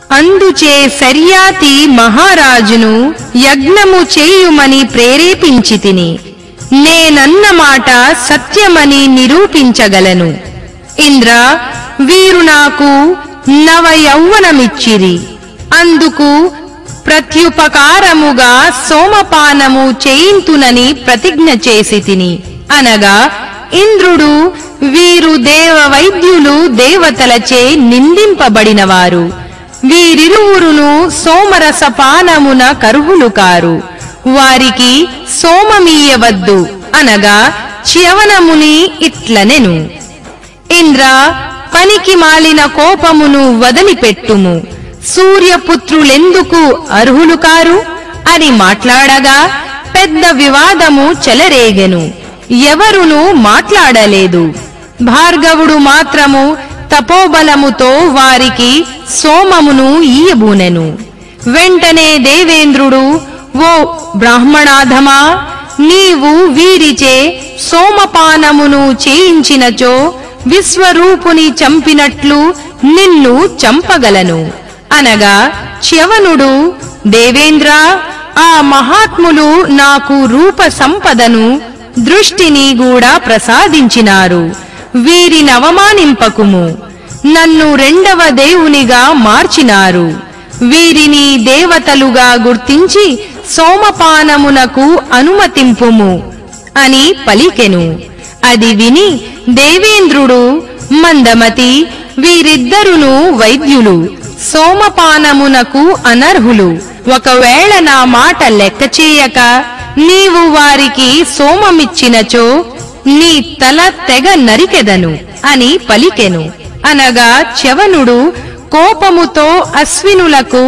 అందుచే శర్యాతి మహారాజును యజ్ఞము చేయుమని ప్రేరేపించి తిని నేనన్న మాట సత్యమని నిరూపించగలను ఇంద్ర వీరు నాకు నవ యౌవనమిచ్చిరి అందుకు ప్రత్యుపకారముగా సోమపానము చేయింతునని ప్రతిజ్ఞ చేసి తిని అనగా ఇంద్రుడు వీరు దేవ వైద్యులు దేవతలచే నిందింపబడినవారు వీరిరువురును సోమరస పానమున కరువులు కారు వారికి సోమమీయవద్దు అనగా చ్యవనముని ఇట్లనెను ఇంద్ర పనికి మాలిన కోపమును వదిలిపెట్టుము సూర్యపుత్రులెందుకు అర్హులు కారు అని మాట్లాడగా పెద్ద వివాదము చెలరేగెను ఎవరును మాట్లాడలేదు భార్గవుడు మాత్రము తపోబలముతో వారికి సోమమును ఈయబూనెను వెంటనే దేవేంద్రుడు ఓ బ్రాహ్మణాధమా నీవు వీరిచే సోమపానమును చేయించినచో విశ్వరూపుని చంపినట్లు నిన్ను చంపగలను అనగా చ్యవనుడు దేవేంద్ర ఆ మహాత్ములు నాకు రూప సంపదను దృష్టిని కూడా ప్రసాదించినారు వీరినవమానింపకుము నన్ను రెండవ దేవునిగా మార్చినారు వీరిని దేవతలుగా గుర్తించి సోమపానమునకు అనుమతింపుము అని పలికెను అది విని దేవేంద్రుడు మందమతి వీరిద్దరును వైద్యులు సోమపానమునకు అనర్హులు ఒకవేళ నా మాట లెక్క చేయక నీవు వారికి సోమమిచ్చినచో నీ తల తెగ నరికెదను అని పలికెను అనగా చవనుడు కోపముతో అశ్వినులకు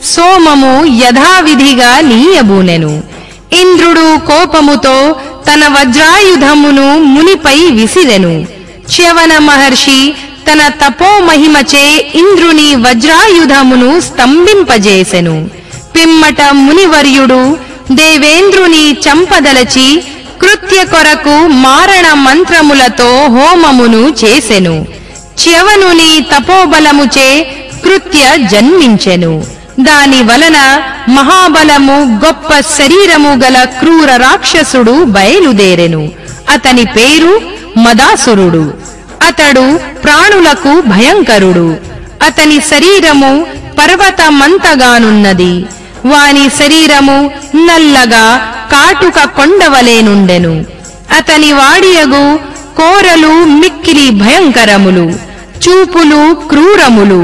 సోమము యథావిధిగా నీయబూనెను ఇంద్రుడు కోపముతో తన వజ్రాయుధమును మునిపై విసిరెను చ్యవన మహర్షి తన తపోమహిమచే ఇంద్రుని వజ్రాయుధమును స్తంభింపజేసెను పిమ్మట మునివర్యుడు దేవేంద్రుని చంపదలచి కృత్య కొరకు మారణ మంత్రములతో హోమమును చేసెను చ్యవనుని తపోబలముచే కృత్య జన్మించెను దాని వలన మహాబలము గొప్ప శరీరము గల క్రూర రాక్షసుడు బయలుదేరెను అతని పేరు మదాసురుడు అతడు ప్రాణులకు భయంకరుడు అతని శరీరము పర్వతమంతగానున్నది వాని శరీరము నల్లగా కాటుక కొండవలేనుండెను అతని వాడియగు కోరలు మిక్కిలి భయంకరములు చూపులు క్రూరములు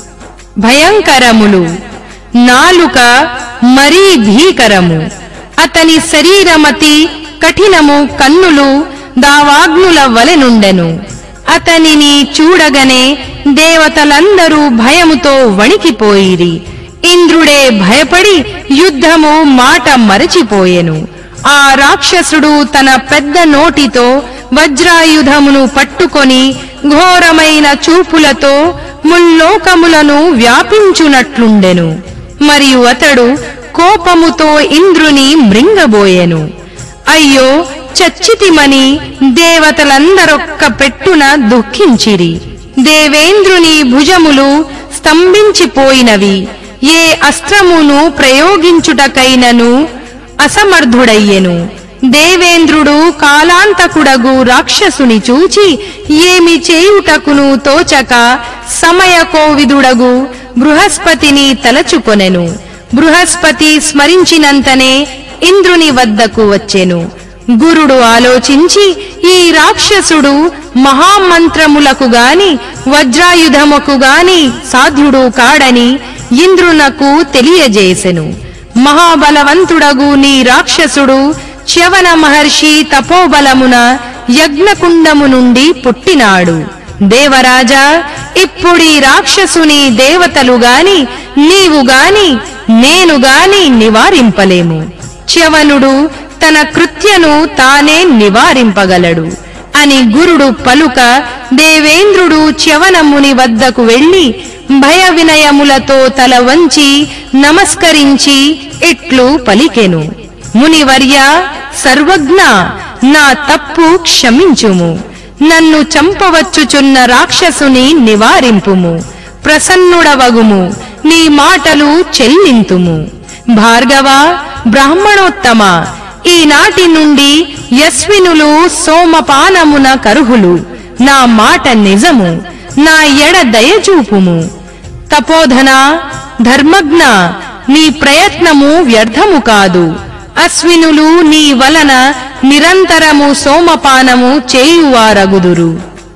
భయంకరములు నాలుక మరీ భీకరము అతని శరీరమతి కఠినము కన్నులు దావాగ్నుల వలెనుండెను అతనిని చూడగనే దేవతలందరూ భయముతో వణికిపోయిరి ఇంద్రుడే భయపడి యుద్ధము మాట మరచిపోయెను ఆ రాక్షసుడు తన పెద్ద నోటితో వజ్రాయుధమును పట్టుకొని ఘోరమైన చూపులతో ముల్లోకములను వ్యాపించునట్లుండెను మరియు అతడు కోపముతో ఇంద్రుని మృంగబోయెను అయ్యో చచ్చితిమని దేవతలందరొక్క పెట్టున దుఃఖించిరి దేవేంద్రుని భుజములు స్తంభించిపోయినవి ఏ అస్త్రమును ప్రయోగించుటకైనను అసమర్థుడయ్యెను దేవేంద్రుడు కాలాంతకుడగు రాక్షసుని చూచి ఏమి చేయుటకును తోచక సమయకోవిదుడగు బృహస్పతిని తలచుకొనెను బృహస్పతి స్మరించినంతనే ఇంద్రుని వద్దకు వచ్చెను గురుడు ఆలోచించి ఈ రాక్షసుడు మహామంత్రములకు గాని వజ్రాయుధముకు గాని సాధ్యుడు కాడని ఇంద్రునకు తెలియజేసెను మహాబలవంతుడగు నీ రాక్షసుడు చ్యవన మహర్షి తపోబలమున యజ్ఞకుండము నుండి పుట్టినాడు దేవరాజా ఇప్పుడీ రాక్షసుని దేవతలు గాని నీవు గాని నేను గాని నివారింపలేము చ్యవనుడు తన కృత్యను తానే నివారింపగలడు అని గురుడు పలుక దేవేంద్రుడు చ్యవనముని వద్దకు వెళ్లి భయ వినయములతో తల వంచి నమస్కరించి ఇట్లు పలికెను మునివర్య సర్వజ్ఞ నా తప్పు క్షమించుము నన్ను చంపవచ్చుచున్న రాక్షసుని నివారింపుము ప్రసన్నుడవగుము నీ మాటలు చెల్లింతుము భార్గవ బ్రాహ్మణోత్తమ ఈనాటి నుండి యస్వినులు సోమపానమున కరుహులు నా మాట నిజము నా ఎడ దయచూపుము తపోధన ధర్మజ్ఞ నీ ప్రయత్నము వ్యర్థము కాదు అశ్వినులు నీ వలన నిరంతరము సోమపానము చేయువారగుదురు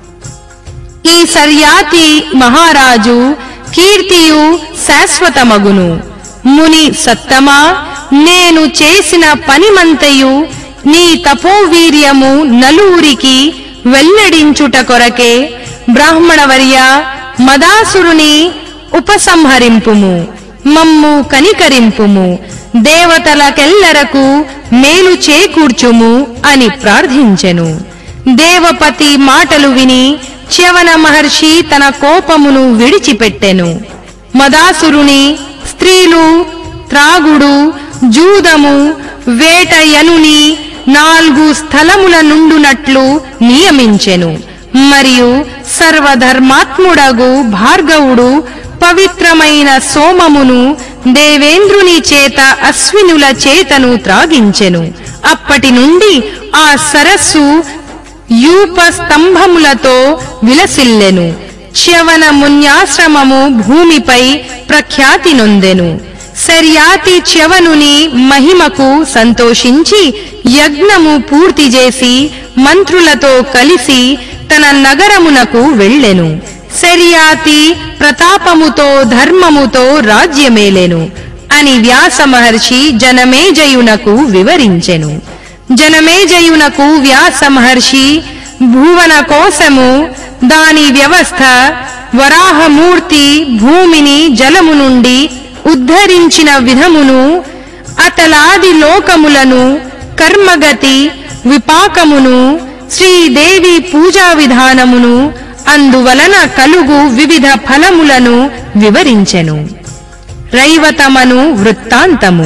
ఈ సర్యాతి మహారాజు కీర్తియు శాశ్వతమగును ముని సత్తమా నేను చేసిన పనిమంతయు నీ తపోవీర్యము నలువురికి వెల్లడించుట కొరకే బ్రాహ్మణవర్య మదాసురుని ఉపసంహరింపుము మమ్ము కనికరింపుము దేవతలకెల్లరకు మేలు చేకూర్చుము అని ప్రార్థించెను దేవపతి మాటలు విని చ్యవన మహర్షి తన కోపమును విడిచిపెట్టెను మదాసురుని స్త్రీలు త్రాగుడు జూదము వేటయనుని నాలుగు స్థలముల నుండునట్లు నియమించెను మరియు సర్వధర్మాత్ముడగు భార్గవుడు పవిత్రమైన సోమమును దేవేంద్రుని చేత అశ్వినుల చేతను త్రాగించెను అప్పటి నుండి ఆ సరస్సు యూప స్తంభములతో విలసిల్లెను చ్యవన మున్యాశ్రమము భూమిపై ప్రఖ్యాతి నొందెను శర్యాతి చ్యవనుని మహిమకు సంతోషించి యజ్ఞము పూర్తి చేసి మంత్రులతో కలిసి తన నగరమునకు వెళ్ళెను శర్యాతి ప్రతాపముతో ధర్మముతో రాజ్యమేలెను అని వ్యాస మహర్షి జనమేజయునకు వివరించెను జనమేజయునకు వ్యాస మహర్షి భువన కోశము దాని వ్యవస్థ వరాహమూర్తి భూమిని జలము నుండి ఉద్ధరించిన విధమును అతలాది లోకములను కర్మగతి విపాకమును శ్రీదేవి పూజా విధానమును అందువలన కలుగు వివిధ ఫలములను వివరించెను రైవతమను వృత్తాంతము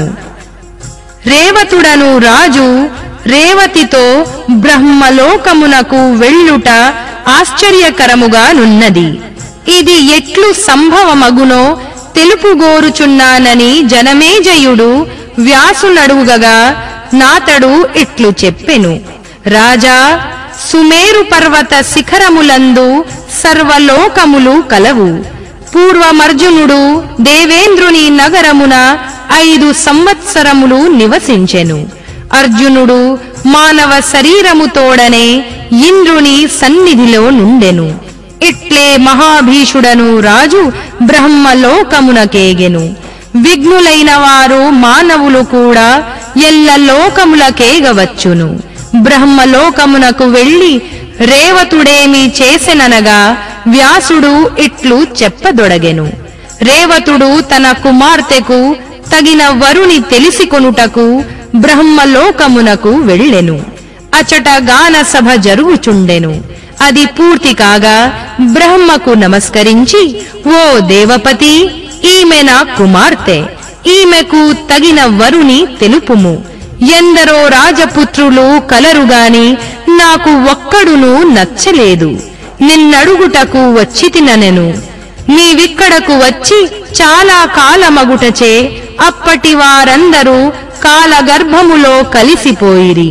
రేవతుడను రాజు రేవతితో బ్రహ్మలోకమునకు వెళ్ళుట ఆశ్చర్యకరముగా నున్నది ఇది ఎట్లు సంభవమగునో తెలుపుగోరుచున్నానని జనమేజయుడు వ్యాసునడుగగా నాతడు ఇట్లు చెప్పెను రాజా సుమేరు పర్వత శిఖరములందు సర్వలోకములు కలవు పూర్వమర్జునుడు దేవేంద్రుని నగరమున ఐదు సంవత్సరములు నివసించెను అర్జునుడు మానవ శరీరముతోడనే ఇంద్రుని సన్నిధిలో నుండెను ఇట్లే మహాభీషుడను రాజు బ్రహ్మలోకమునకేగెను విఘ్నులైన వారు మానవులు కూడా ఎల్ల లోకములకేగవచ్చును బ్రహ్మలోకమునకు వెళ్లి రేవతుడేమి చేసెననగా వ్యాసుడు ఇట్లు చెప్పదొడగెను రేవతుడు తన కుమార్తెకు తగిన వరుని తెలిసికొనుటకు బ్రహ్మలోకమునకు వెళ్ళెను అచట గాన సభ జరుగుచుండెను అది పూర్తి కాగా బ్రహ్మకు నమస్కరించి ఓ దేవపతి ఈమె నా కుమార్తె ఈమెకు తగిన వరుని తెలుపుము ఎందరో రాజపుత్రులు కలరుగాని నాకు ఒక్కడును నచ్చలేదు నిన్నడుగుటకు వచ్చి తిననెను నీవిక్కడకు వచ్చి చాలా కాలమగుటచే అప్పటి వారందరూ కాలగర్భములో కలిసిపోయిరి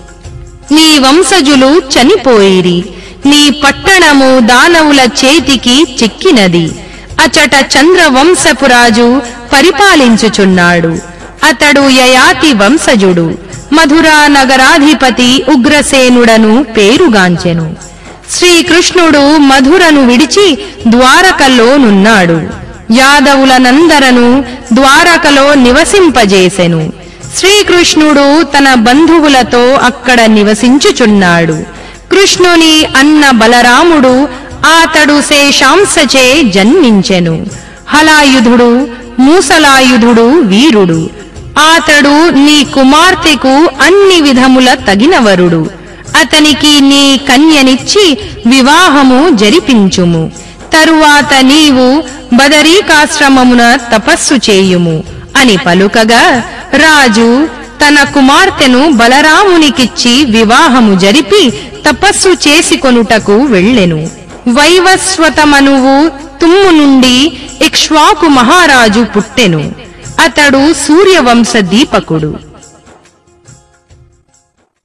నీ వంశజులు చనిపోయిరి నీ పట్టణము దానవుల చేతికి చిక్కినది అచట చంద్రవంశపురాజు పరిపాలించుచున్నాడు అతడు యయాతి వంశజుడు మధురా నగరాధిపతి ఉగ్రసేనుడను పేరుగాంచెను శ్రీకృష్ణుడు మధురను విడిచి ద్వారకలో నున్నాడు యాదవులనందరను ద్వారకలో నివసింపజేసెను శ్రీకృష్ణుడు తన బంధువులతో అక్కడ నివసించుచున్నాడు కృష్ణుని అన్న బలరాముడు ఆతడు శేషాంశచే జన్మించెను హలాయుధుడు మూసలాయుధుడు వీరుడు ఆతడు నీ కుమార్తెకు అన్ని విధముల తగినవరుడు అతనికి నీ కన్యనిచ్చి వివాహము జరిపించుము తరువాత నీవు బదరీకాశ్రమమున తపస్సు చేయుము అని పలుకగా రాజు తన కుమార్తెను బలరామునికిచ్చి వివాహము జరిపి తపస్సు చేసుకొనుటకు వెళ్ళెను వైవస్వతమనువు తుమ్ము నుండి ఇక్ష్వాకు మహారాజు పుట్టెను అతడు సూర్యవంశ దీపకుడు